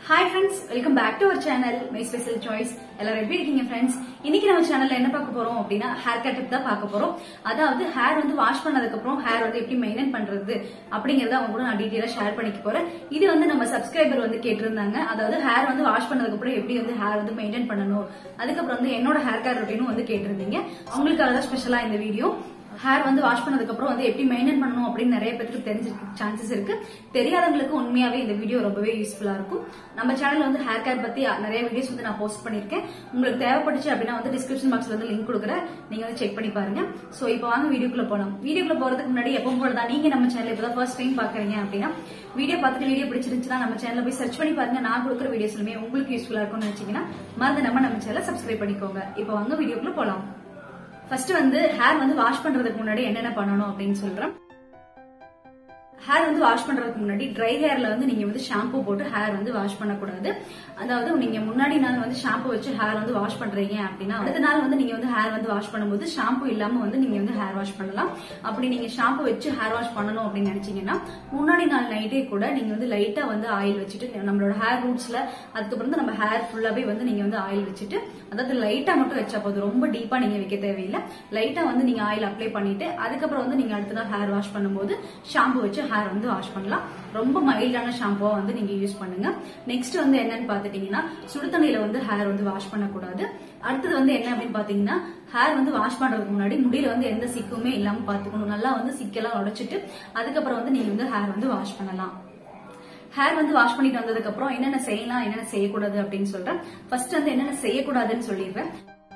hi friends welcome back to our channel my special choice எல்லாரும் எப்படி இருக்கீங்க friends இன்னைக்கு நம்ம சேனல்ல என்ன பார்க்க போறோம் அப்படின்னா ஹேர் கட் தான் பார்க்க போறோம் அதாவது ஹேர் வந்து வாஷ் பண்ணதுக்கு அப்புறம் ஹேர் வந்து எப்படி மெயின்டைன் பண்றது அப்படிங்கறத அவங்க கூட நான் டீட்டெயிலா ஷேர் பண்ணிக்க போறேன் இது வந்து நம்ம சப்ஸ்கிரைபர் வந்து கேட்டிருந்தாங்க அதாவது ஹேர் வந்து வாஷ் பண்ணதுக்கு அப்புறம் எப்படி வந்து ஹேர் வந்து மெயின்டைன் பண்ணணும் அதுக்கப்புறம் வந்து என்னோட ஹேர் கேர் ரொட்டீனும் வந்து கேட்டிருந்தீங்க அவங்களுக்காக தான் ஸ்பெஷலா இந்த வீடியோ ஹேர் வந்து வாஷ் பண்ணதுக்கு அப்புறம் வந்து எப்படி மெயின்டைன் பண்ணணும் அப்படின்னு நிறைய பேருக்கு தெரிஞ்சிருக்கு சான்சஸ் இருக்கு தெரியாதவங்களுக்கு உண்மையாவே இந்த வீடியோ ரொம்பவே யூஸ்ஃபுல்லா இருக்கும் நம்ம சேனல்ல வந்து ஹேர் கேர் பத்தி நிறைய வீடியோஸ் வந்து நான் போஸ்ட் பண்ணிருக்கேன் உங்களுக்கு தேவைப்பட்டுச்சு அப்படின்னா வந்து டிஸ்கிரிப்ஷன் பாக்ஸ்ல வந்து லிங்க் கொடுக்குறேன் நீங்க வந்து செக் பண்ணி பாருங்க சோ இப்போ வாங்க வீடியோக்குள்ள போலாம் வீடியோக்குள்ள போறதுக்கு முன்னாடி எப்பவும் போல தான் நீங்க நம்ம சேனல் இப்பதான் ஃபர்ஸ்ட் டைம் பாக்குறீங்க அப்படின்னா வீடியோ பார்த்துட்டு வீடியோ பிடிச்சிருந்துச்சுன்னா நம்ம சேனல்ல போய் சர்ச் பண்ணி பாருங்க நான் கொடுக்குற வீடியோஸ்லுமே உங்களுக்கு யூஸ்ஃபுல்லா இருக்கும்னு நினைச்சீங்கன்னா மறந்து நம்ம நம்ம சேனலை சப்ஸ்கிரைப் பண்ணிக்கோங்க இப்போ வாங்க வீடியோக்குள்ள போலாம் ஃபர்ஸ்ட் வந்து ஹேர் வந்து வாஷ் பண்றதுக்கு முன்னாடி என்னென்ன பண்ணணும் அப்படின்னு சொல்றேன் ஹேர் வந்து வாஷ் பண்றதுக்கு முன்னாடி ட்ரை ஹேர்ல வந்து நீங்க வந்து ஷாம்பு போட்டு ஹேர் வந்து வாஷ் பண்ணக்கூடாது அதாவது நீங்க முன்னாடி நாள் வந்து ஷாம்பு வச்சு ஹேர் வந்து வாஷ் பண்றீங்க அப்படின்னா அடுத்த நாள் வந்து நீங்க வந்து ஹேர் வந்து வாஷ் பண்ணும்போது ஷாம்பு இல்லாம வந்து நீங்க வந்து ஹேர் வாஷ் பண்ணலாம் அப்படி நீங்க ஷாம்பு வச்சு ஹேர் வாஷ் பண்ணணும் அப்படின்னு நினைச்சீங்கன்னா முன்னாடி நாள் நைட்டே கூட நீங்க வந்து லைட்டா வந்து ஆயில் வச்சுட்டு நம்மளோட ஹேர் ரூட்ஸ்ல அதுக்கப்புறம் வந்து நம்ம ஹேர் ஃபுல்லாவே வந்து நீங்க வந்து ஆயில் வச்சுட்டு அதாவது லைட்டா மட்டும் வச்சா போதும் ரொம்ப டீப்பா நீங்க வைக்க தேவையில்லை லைட்டா வந்து நீங்க ஆயில் அப்ளை பண்ணிட்டு அதுக்கப்புறம் வந்து நீங்க அடுத்த நாள் ஹேர் வாஷ் பண்ணும்போது ஷாம்பு வச்சு ஹேர் வந்து வாஷ் பண்ணலாம் ரொம்ப மைல்டான ஷாம்புவா வந்து நீங்க யூஸ் பண்ணுங்க நெக்ஸ்ட் வந்து என்னன்னு பாத்துட்டீங்கன்னா சுடு தண்ணியில வந்து ஹேர் வந்து வாஷ் பண்ணக்கூடாது அடுத்தது வந்து என்ன அப்படின்னு பாத்தீங்கன்னா ஹேர் வந்து வாஷ் பண்றதுக்கு முன்னாடி முடியில வந்து எந்த சிக்குமே இல்லாம பாத்துக்கணும் நல்லா வந்து சிக்கெல்லாம் உடைச்சிட்டு அதுக்கப்புறம் வந்து நீங்க வந்து ஹேர் வந்து வாஷ் பண்ணலாம் ஹேர் வந்து வாஷ் பண்ணிட்டு வந்ததுக்கு அப்புறம் என்னென்ன செய்யலாம் என்னென்ன செய்யக்கூடாது அப்படின்னு சொல்றேன் ஃபர்ஸ்ட் வந்து என்னென்ன செய்யக்கூடாதுன்னு சொல்லிடுறேன்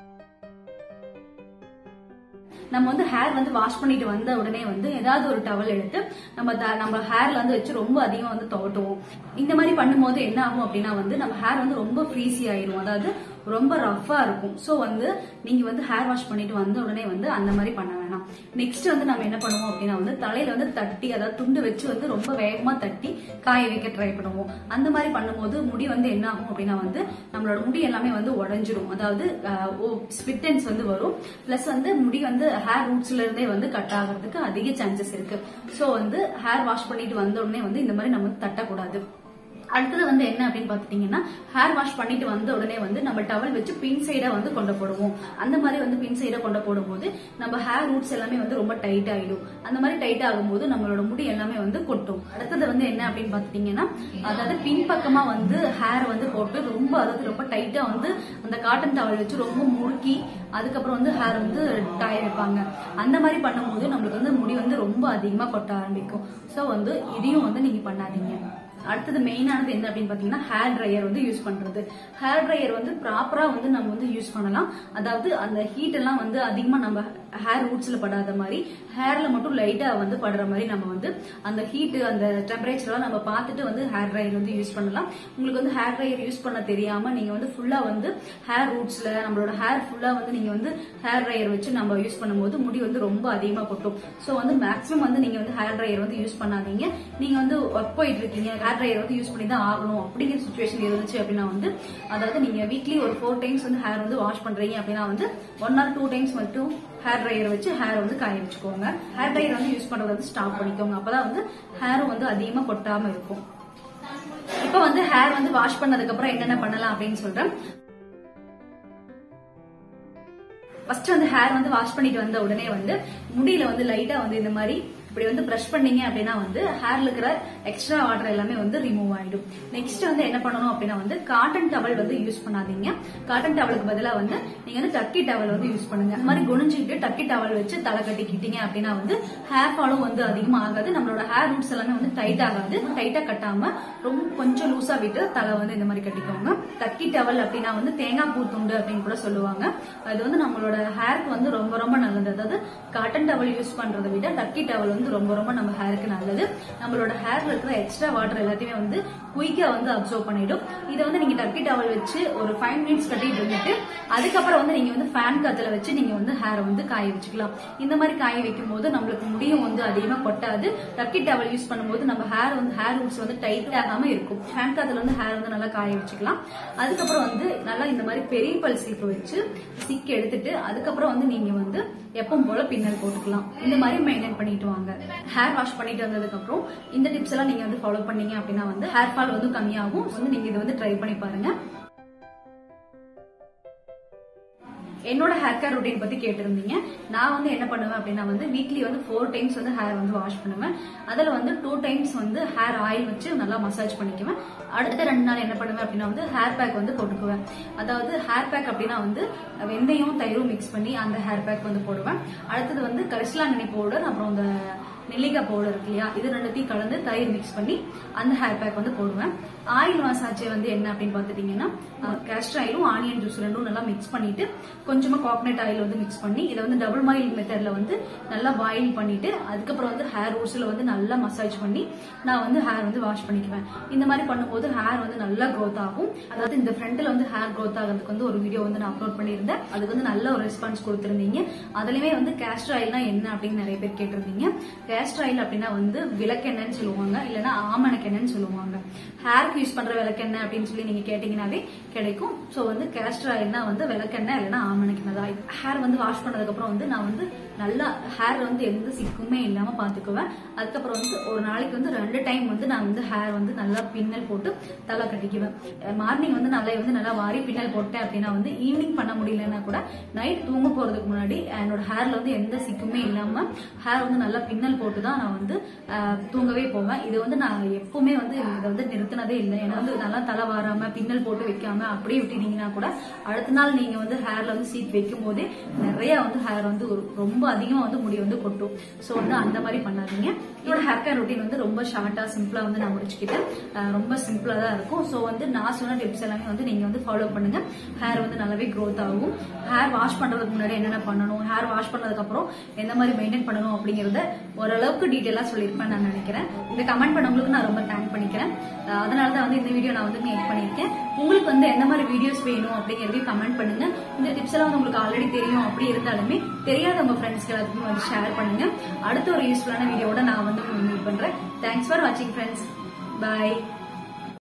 நம்ம வந்து ஹேர் வந்து வாஷ் பண்ணிட்டு வந்த உடனே வந்து ஏதாவது ஒரு டவல் எடுத்து நம்ம த- நம்ம ஹேர்ல வந்து வச்சு ரொம்ப அதிகமா வந்து துவட்டுவோம் இந்த மாதிரி பண்ணும்போது என்ன ஆகும் அப்படின்னா வந்து நம்ம ஹேர் வந்து ரொம்ப ஃப்ரீசி ஆயிரும் அதாவது ரொம்ப ரஃபா இருக்கும் சோ வந்து நீங்க வந்து ஹேர் வாஷ் பண்ணிட்டு வந்த உடனே வந்து அந்த மாதிரி பண்ண வேணாம் நெக்ஸ்ட் வந்து நம்ம என்ன பண்ணுவோம் அப்படின்னா வந்து தலையில வந்து தட்டி அதாவது துண்டு வச்சு வந்து ரொம்ப வேகமா தட்டி காய வைக்க ட்ரை பண்ணுவோம் அந்த மாதிரி பண்ணும்போது முடி வந்து என்ன ஆகும் அப்படின்னா வந்து நம்மளோட முடி எல்லாமே வந்து உடஞ்சிரும் அதாவது ஸ்பிட்டன்ஸ் வந்து வரும் பிளஸ் வந்து முடி வந்து ஹேர் ரூட்ஸ்ல இருந்தே வந்து கட் ஆகிறதுக்கு அதிக சான்சஸ் இருக்கு சோ வந்து ஹேர் வாஷ் பண்ணிட்டு வந்த உடனே வந்து இந்த மாதிரி நம்ம வந்து தட்டக்கூடாது அடுத்தது வந்து என்ன அப்படின்னு பாத்துட்டீங்கன்னா ஹேர் வாஷ் பண்ணிட்டு வந்த உடனே வந்து நம்ம டவல் வச்சு பின் சைடா வந்து கொண்டு போடுவோம் அந்த மாதிரி வந்து பின் சைடா கொண்டு போடும்போது நம்ம ஹேர் ரூட்ஸ் எல்லாமே வந்து ரொம்ப டைட் ஆயிடும் அந்த மாதிரி டைட் ஆகும்போது நம்மளோட முடி எல்லாமே வந்து கொட்டும் அடுத்தது வந்து என்ன அப்படின்னு பாத்துட்டீங்கன்னா அதாவது பின் பக்கமா வந்து ஹேர் வந்து போட்டு ரொம்ப அதாவது ரொம்ப டைட்டா வந்து அந்த காட்டன் டவல் வச்சு ரொம்ப முறுக்கி அதுக்கப்புறம் வந்து ஹேர் வந்து காய வைப்பாங்க அந்த மாதிரி பண்ணும்போது நம்மளுக்கு வந்து முடி வந்து ரொம்ப அதிகமா கொட்ட ஆரம்பிக்கும் சோ வந்து இதையும் வந்து நீங்க பண்ணாதீங்க அடுத்தது மெயினானது என்ன அப்படின்னு பாத்தீங்கன்னா ஹேர் ட்ரையர் வந்து யூஸ் பண்றது ஹேர் ட்ரையர் வந்து ப்ராப்பரா வந்து நம்ம வந்து யூஸ் பண்ணலாம் அதாவது அந்த ஹீட் எல்லாம் வந்து அதிகமா நம்ம ஹேர் ரூட்ஸ்ல படாத மாதிரி ஹேர்ல மட்டும் லைட்டா வந்து படுற மாதிரி நம்ம வந்து அந்த ஹீட் அந்த டெம்பரேச்சர் எல்லாம் நம்ம பார்த்துட்டு வந்து ஹேர் ட்ரையர் வந்து யூஸ் பண்ணலாம் உங்களுக்கு வந்து ஹேர் ட்ரையர் யூஸ் பண்ண தெரியாம நீங்க வந்து ஃபுல்லா வந்து ஹேர் ரூட்ஸ்ல நம்மளோட ஹேர் ஃபுல்லா வந்து நீங்க வந்து ஹேர் ட்ரையர் வச்சு நம்ம யூஸ் பண்ணும்போது முடி வந்து ரொம்ப அதிகமா கொட்டும் சோ வந்து மேக்ஸிமம் வந்து நீங்க வந்து ஹேர் ட்ரையர் வந்து யூஸ் பண்ணாதீங்க நீங்க வந்து ஒர்க் போயிட்டு இருக்கீங்க ஹேர் ட்ரையர் வந்து யூஸ் பண்ணி தான் ஆகணும் அப்படிங்கிற சுச்சுவேஷன் இருந்துச்சு அப்படின்னா வந்து அதாவது நீங்க வீக்லி ஒரு ஃபோர் டைம்ஸ் வந்து ஹேர் வந்து வாஷ் பண்றீங்க அப்படின்னா வந்து ஒன் ஆர் டூ டைம்ஸ் மட்டும் ஹேர் ட்ரையர் வச்சு ஹேர் வந்து காய வச்சுக்கோங்க ஹேர் ட்ரையர் வந்து யூஸ் பண்றதை வந்து ஸ்டாப் பண்ணிக்கோங்க அப்பதான் வந்து ஹேரும் வந்து அதிகமா கொட்டாம இருக்கும் இப்போ வந்து ஹேர் வந்து வாஷ் பண்ணதுக்கு அப்புறம் என்னென்ன பண்ணலாம் அப்படின்னு சொல்றேன் ஃபர்ஸ்ட் வந்து ஹேர் வந்து வாஷ் பண்ணிட்டு வந்த உடனே வந்து முடியில வந்து லைட்டா வந்து இந்த மாதிரி இப்படி வந்து பிரஷ் பண்ணீங்க அப்படின்னா வந்து ஹேர்ல இருக்கிற எக்ஸ்ட்ரா வாட்டர் எல்லாமே வந்து ரிமூவ் ஆயிடும் நெக்ஸ்ட் வந்து என்ன பண்ணணும் அப்படின்னா வந்து காட்டன் டவல் வந்து யூஸ் பண்ணாதீங்க காட்டன் டவலுக்கு பதிலா வந்து நீங்க வந்து டக்கி டவல் வந்து யூஸ் பண்ணுங்க இந்த மாதிரி குனிஞ்சிட்டு டக்கி டவல் வச்சு தலை கட்டிக்கிட்டீங்க அப்படின்னா வந்து ஹேர் ஃபாலும் வந்து அதிகமா ஆகாது நம்மளோட ஹேர் ரூட்ஸ் எல்லாமே வந்து டைட் ஆகாது டைட்டா கட்டாம ரொம்ப கொஞ்சம் லூசா விட்டு தலை வந்து இந்த மாதிரி கட்டிக்கோங்க டக்கி டவல் அப்படின்னா வந்து தேங்காய் பூ துண்டு அப்படின்னு கூட சொல்லுவாங்க அது வந்து நம்மளோட ஹேருக்கு வந்து ரொம்ப ரொம்ப நல்லது அதாவது காட்டன் டவல் யூஸ் பண்றதை விட டக்கி டவல் வந்து ரொம்ப ரொம்ப நம்ம ஹேருக்கு நல்லது நம்மளோட ஹேர்ல இருக்கிற எக்ஸ்ட்ரா வாட்டர் எல்லாத்தையுமே வந்து குயிக்கா வந்து அப்சர்வ் பண்ணிடும் இதை வந்து நீங்க டக்கி டவல் வச்சு ஒரு ஃபைவ் மினிட்ஸ் கட்டிட்டு இருந்துட்டு அதுக்கப்புறம் வந்து நீங்க வந்து ஃபேன் காத்துல வச்சு நீங்க வந்து ஹேரை வந்து காய வச்சுக்கலாம் இந்த மாதிரி காய வைக்கும் போது நம்மளுக்கு முடியும் வந்து அதிகமா கொட்டாது டக்கி டவல் யூஸ் பண்ணும்போது நம்ம ஹேர் வந்து ஹேர் ரூட்ஸ் வந்து டைட் ஆகாம இருக்கும் ஃபேன் காத்துல வந்து ஹேர் வந்து நல்லா காய வச்சுக்கலாம் அதுக்கப்புறம் வந்து நல்லா இந்த மாதிரி பெரிய பல் சீப்பு வச்சு சிக் எடுத்துட்டு அதுக்கப்புறம் வந்து நீங்க வந்து எப்பவும் போல பின்னல் போட்டுக்கலாம் இந்த மாதிரி மெயின்டைன் பண்ணிட்டு வாங்க ஹேர் வாஷ் பண்ணிட்டு வந்ததுக்கு அப்புறம் இந்த டிப்ஸ் எல்லாம் நீங்க வந்து ஃபாலோ பண்ணீங்க அப்படின்னா வந்து ஹேர் ஃபால் வந்து கம்மியாகும் வந்து நீங்க இதை வந்து ட்ரை பண்ணி பாருங்க என்னோட ஹேர் கேர் ரொட்டீன் பத்தி கேட்டிருந்தீங்க நான் வந்து என்ன பண்ணுவேன் அப்படின்னா வந்து வீக்லி வந்து ஃபோர் டைம்ஸ் வந்து ஹேர் வந்து வாஷ் பண்ணுவேன் அதுல வந்து டூ டைம்ஸ் வந்து ஹேர் ஆயில் வச்சு நல்லா மசாஜ் பண்ணிக்குவேன் அடுத்த ரெண்டு நாள் என்ன பண்ணுவேன் அப்படின்னா வந்து ஹேர் பேக் வந்து போட்டுக்குவேன் அதாவது ஹேர் பேக் அப்படின்னா வந்து வெந்தயம் தயிரும் மிக்ஸ் பண்ணி அந்த ஹேர் பேக் வந்து போடுவேன் அடுத்தது வந்து கரிசலாங்கண்ணி பவுடர் அப்புறம் அந்த நெல்லிக்காய் பவுடர் இருக்கு இல்லையா இது ரெண்டுத்தையும் கலந்து தயிர் மிக்ஸ் பண்ணி அந்த ஹேர் பேக் வந்து போடுவேன் ஆயில் மசாஜ் வந்து என்ன அப்படின்னு பார்த்துட்டீங்கன்னா கேஸ்டர் ஆயிலும் ஆனியன் ஜூஸ் ரெண்டும் நல்லா மிக்ஸ் பண்ணிட்டு கொஞ்சமா கோகனட் ஆயில் வந்து மிக்ஸ் பண்ணி இதை வந்து டபுள் பாயில் மெத்தட்ல வந்து நல்லா பாயில் பண்ணிட்டு அதுக்கப்புறம் வந்து ஹேர் ரூட்ஸ்ல வந்து நல்லா மசாஜ் பண்ணி நான் வந்து ஹேர் வந்து வாஷ் பண்ணிக்குவேன் இந்த மாதிரி பண்ணும்போது ஹேர் வந்து நல்லா க்ரோத் ஆகும் அதாவது இந்த ஃப்ரண்ட்ல வந்து ஹேர் க்ரோத் ஆகிறதுக்கு வந்து ஒரு வீடியோ வந்து நான் அப்லோட் பண்ணியிருந்தேன் அதுக்கு வந்து நல்ல ஒரு ரெஸ்பான்ஸ் கொடுத்திருந்தீங்க அதுலயுமே வந்து கேஸ்டர் ஆயில்னா என்ன அப்படின்னு நிறைய பேர் கேட்டிருந்தீங்க கேஸ்டர் ஆயில் அப்படின்னா வந்து விளக்கெண்ணெய்னு சொல்லுவாங்க இல்லைன்னா ஆமணக்கெண்ணெய்னு சொல்லுவாங்க ஹேருக்கு யூஸ் பண்ற விளக்கெண்ணெய் அப்படின்னு சொல்லி நீங்க கேட்டீங்கன்னாவே கிடைக்கும் சோ வந்து கேஸ்டர் ஆயில்னா வந்து விளக்கெண்ணெய் இல்லைன்னா ஆமணக்கெண்ணெய் தான் ஹேர் வந்து வாஷ் பண்ணதுக்கு அப்புறம் வந்து நான் வந்து நல்லா ஹேர் வந்து எந்த சிக்குமே இல்லாம பாத்துக்குவேன் அதுக்கப்புறம் வந்து ஒரு நாளைக்கு வந்து ரெண்டு டைம் வந்து நான் வந்து ஹேர் வந்து நல்லா பின்னல் போட்டு தலை கட்டிக்குவேன் மார்னிங் வந்து நல்லா வந்து நல்லா வாரி பின்னல் போட்டேன் அப்படின்னா வந்து ஈவினிங் பண்ண முடியலன்னா கூட நைட் தூங்க போறதுக்கு முன்னாடி என்னோட ஹேர்ல வந்து எந்த சிக்குமே இல்லாம ஹேர் வந்து நல்லா பின்னல் போட்டு தான் நான் வந்து அஹ், தூங்கவே போவேன் இது வந்து நான் எப்பவுமே வந்து இதை வந்து நிறுத்தினதே இல்லை ஏன்னா வந்து நல்லா தலை வாராம பின்னல் போட்டு வைக்காம அப்படியே விட்டுட்டீங்கன்னா கூட அடுத்த நாள் நீங்க வந்து ஹேர்ல வந்து சீட் வைக்கும் போதே நிறைய வந்து ஹேர் வந்து ஒரு- ரொம்ப அதிகமா வந்து முடி வந்து கொட்டும் சோ வந்து அந்த மாதிரி பண்ணாதீங்க என்னோட ஹேர் கேர் ரொட்டீன் வந்து ரொம்ப ஷார்ட்டா சிம்பிளா வந்து நான் முடிச்சுக்கிட்டேன் அஹ் ரொம்ப சிம்பிளா தான் இருக்கும் சோ வந்து நான் சொன்ன டிப்ஸ் எல்லாமே வந்து நீங்க வந்து ஃபாலோ பண்ணுங்க ஹேர் வந்து நல்லாவே growth ஆகும் ஹேர் வாஷ் பண்றதுக்கு முன்னாடி என்னென்ன பண்ணணும் ஹேர் வாஷ் பண்ணதுக்கு அப்புறம் எந்த மாதிரி மெயின்டைன் பண்ணணும் அப்படிங்கறத ஓரளவுக்கு டீட்டெயிலா சொல்லியிருப்பேன் நான் நினைக்கிறேன் இந்த கமெண்ட் பண்ணவங்களுக்கு நான் ரொம்ப தேங்க் பண்ணிக்கிறேன் அஹ் அதனால தான் வந்து இந்த வீடியோ நான் வந்து மேக் பண்ணியிருக்கேன் உங்களுக்கு வந்து எந்த மாதிரி வீடியோஸ் வேணும் அப்படிங்கறதையும் கமெண்ட் பண்ணுங்க இந்த டிப்ஸ் எல்லாம் வந்து உங்களுக்கு ஆல்ரெடி தெரியும் அப்படி இருந்தாலுமே தெரியாத உங்க ஃப்ரெண்ட்ஸ்க்கு எல்லாத்துக்கும் வந்து ஷேர் பண்ணுங்க அடுத்த ஒரு யூஸ்ஃபுல்லான வீடியோட நான் வந்து மீட் பண்றேன் தேங்க்ஸ் ஃபார் வாட்சிங் ஃப்ரெண்ட்ஸ் பை